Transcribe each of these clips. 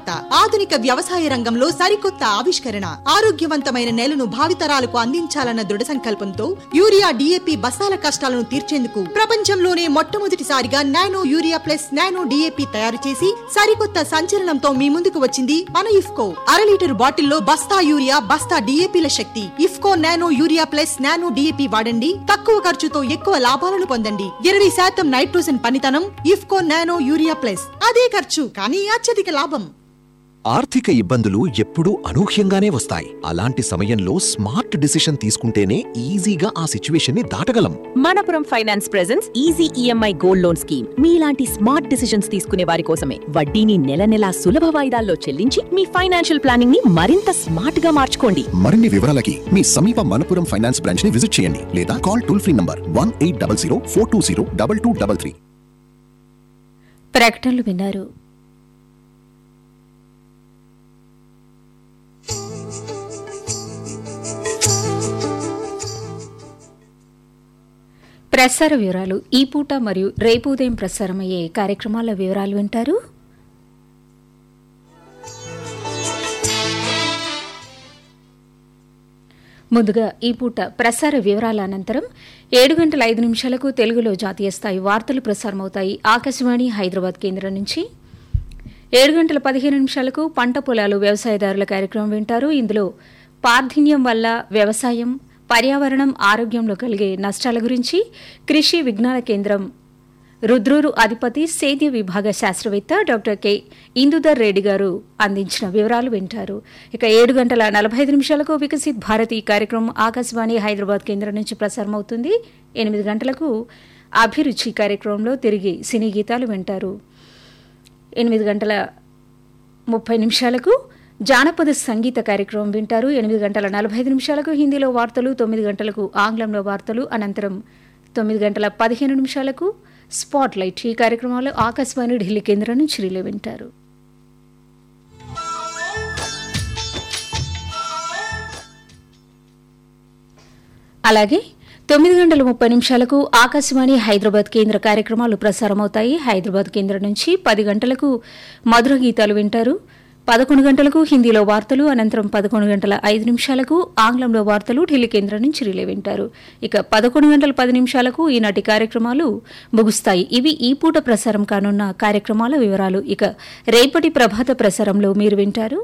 శుభవార్త ఆధునిక వ్యవసాయ రంగంలో సరికొత్త ఆవిష్కరణ ఆరోగ్యవంతమైన నేలను భావితరాలకు అందించాలన్న దృఢ సంకల్పంతో యూరియా డిఏపి బస్తాల కష్టాలను తీర్చేందుకు ప్రపంచంలోనే మొట్టమొదటిసారిగా nano urea plus nano DAP తయారు చేసి సరికొత్త సంచలనంతో మీ ముందుకు వచ్చింది మన ఇఫ్కో అర లీటర్ బాటిల్లో బస్తా యూరియా బస్తా డిఏపిల శక్తి IFFCO nano urea plus nano DAP వాడండి తక్కువ ఖర్చుతో ఎక్కువ లాభాలను పొందండి ఇరవై శాతం నైట్రోజన్ పనితనం ఇఫ్కో నానో యూరియా ప్లస్ అదే ఖర్చు కానీ అత్యధిక లాభం ఆర్థిక ఇబ్బందులు ఎప్పుడూ అనూహ్యంగానే వస్తాయి అలాంటి సమయంలో స్మార్ట్ డిసిషన్ తీసుకుంటేనే ఈజీగా ఆ సిచ్యువేషన్ ని దాటగలం Manappuram finance presents easy EMI gold loan scheme మీలాంటి స్మార్ట్ డిసిషన్స్ తీసుకునే వారి కోసమే వడ్డీని నెల నెలా సులభ వాయిదాల్లో చెల్లించి మీ ఫైనాన్షియల్ ప్లానింగ్ ని మరింత స్మార్ట్ గా మార్చుకోండి మరిన్ని వివరాలకి మీ సమీప మనపురం ఫైనాన్స్ బ్రాంచ్ ని విజిట్ చేయండి లేదా call toll free number one eight double zero four two zero double two double three ప్రకటనలు విన్నారు ప్రసార వివరాలు ఈ పూట మరియు రేపు ఉదయం ప్రసారమయ్యే కార్యక్రమాల వివరాలు వింటారు ముందుగా ఈ పూట ప్రసార వివరాల అనంతరం ఏడు గంటల ఐదు నిమిషాలకు తెలుగులో జాతీయ స్థాయి వార్తలు ప్రసారమవుతాయి ఆకాశవాణి హైదరాబాద్ కేంద్రం నుంచి ఏడు గంటల పదిహేను నిమిషాలకు పంట పొలాలు వ్యవసాయదారుల కార్యక్రమం వింటారు ఇందులో పార్థిన్యం వల్ల వ్యవసాయం పర్యావరణం ఆరోగ్యంలో కలిగే నష్టాల గురించి కృషి విజ్ఞాన కేంద్రం రుద్రూరు అధిపతి సేద్య విభాగ శాస్త్రవేత్త డాక్టర్ కె ఇందుదర్ రెడ్డి గారు అందించిన వివరాలు వింటారు ఇక ఏడు గంటల నలభై ఐదు నిమిషాలకు వికసిత్ భారత్ ఈ కార్యక్రమం ఆకాశవాణి హైదరాబాద్ కేంద్రం నుంచి ప్రసారమవుతుంది ఎనిమిది గంటలకు అభిరుచి కార్యక్రమంలో తిరిగి సినీ గీతాలు వింటారు ఎనిమిది గంటల ముప్పై నిమిషాలకు జానపద సంగీత కార్యక్రమం వింటారు ఎనిమిది గంటల నలభై ఐదు నిమిషాలకు హిందీలో వార్తలు తొమ్మిది గంటలకు ఆంగ్లంలో వార్తలు అనంతరం తొమ్మిది గంటల పదిహేను నిమిషాలకు స్పాట్ లైట్ ఈ కార్యక్రమంలో ఆకాశవాణి ఢిల్లీ కేంద్రం నుంచి రిలే వింటారు అలాగే తొమ్మిది గంటల ముప్పై నిమిషాలకు ఆకాశవాణి హైదరాబాద్ కేంద్ర కార్యక్రమాలు ప్రసారమవుతాయి హైదరాబాద్ కేంద్రం నుంచి పది గంటలకు మధుర గీతాలు వింటారు పదకొండు గంటలకు హిందీలో వార్తలు అనంతరం పదకొండు గంటల ఐదు నిమిషాలకు ఆంగ్లంలో వార్తలు ఢిల్లీ కేంద్రం నుంచి రిలే వింటారు ఇక పదకొండు గంటల పది నిమిషాలకు ఈనాటి కార్యక్రమాలు ముగుస్తాయి ఇవి ఈ పూట ప్రసారం కానున్న కార్యక్రమాల వివరాలు ఇక రేపటి ప్రభాత ప్రసారంలో మీరు వింటారు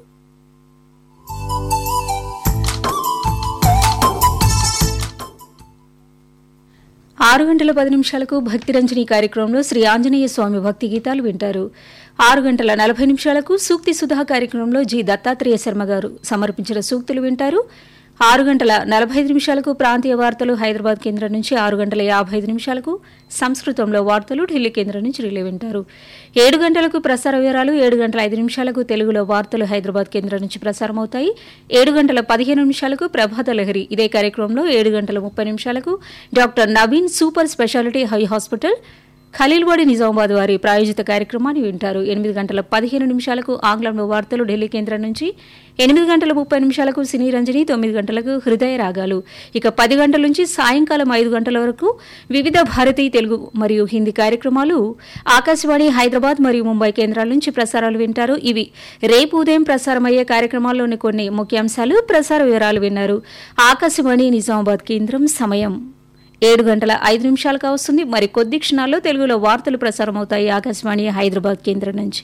ఆరు గంటల పది నిమిషాలకు భక్తిరంజని కార్యక్రమంలో శ్రీ ఆంజనేయ స్వామి భక్తి గీతాలు వింటారు ఆరు గంటల నలభై నిమిషాలకు సూక్తి సుధా కార్యక్రమంలో జి దత్తాత్రేయ శర్మ గారు సమర్పించిన సూక్తులు వింటారు ఆరు గంటల నలభై ఐదు నిమిషాలకు ప్రాంతీయ వార్తలు హైదరాబాద్ కేంద్రం నుంచి ఆరు గంటల యాభై ఐదు నిమిషాలకు సంస్కృతంలో వార్తలు ఢిల్లీ కేంద్రం నుంచి రిలే వింటారు ఏడు గంటలకు ప్రసార వివరాలు ఏడు గంటల ఐదు నిమిషాలకు తెలుగులో వార్తలు హైదరాబాద్ కేంద్రం నుంచి ప్రసారమవుతాయి ఏడు గంటల పదిహేను నిమిషాలకు ప్రభాత లహరి ఇదే కార్యక్రమంలో ఏడు గంటల ముప్పై నిమిషాలకు doctor Naveen super speciality high hospital Khaleelwadi Nizamabad వారి ప్రాయోజిత కార్యక్రమాన్ని వింటారు ఎనిమిది గంటల పదిహేను నిమిషాలకు ఆంగ్లంలో వార్తలు ఢిల్లీ కేంద్రం నుంచి ఎనిమిది గంటల ముప్పై నిమిషాలకు సినీ రంజని తొమ్మిది గంటలకు హృదయ రాగాలు ఇక పది గంటల నుంచి సాయంకాలం ఐదు గంటల వరకు వివిధ భారతీయ తెలుగు మరియు హిందీ కార్యక్రమాలు ఆకాశవాణి హైదరాబాద్ మరియు ముంబై కేంద్రాల నుంచి ప్రసారాలు వింటారు ఇవి రేపు ఉదయం ప్రసారమయ్యే కార్యక్రమాల్లోని కొన్ని ముఖ్యాంశాలు ప్రసార వివరాలు విన్నారు ఆకాశవాణి నిజామాబాద్ కేంద్రం సమయం ఏడు గంటల ఐదు నిమిషాలకు వస్తుంది మరి కొద్ది క్షణాల్లో తెలుగులో వార్తలు ప్రసారమవుతాయి ఆకాశవాణి హైదరాబాద్ కేంద్రం నుంచి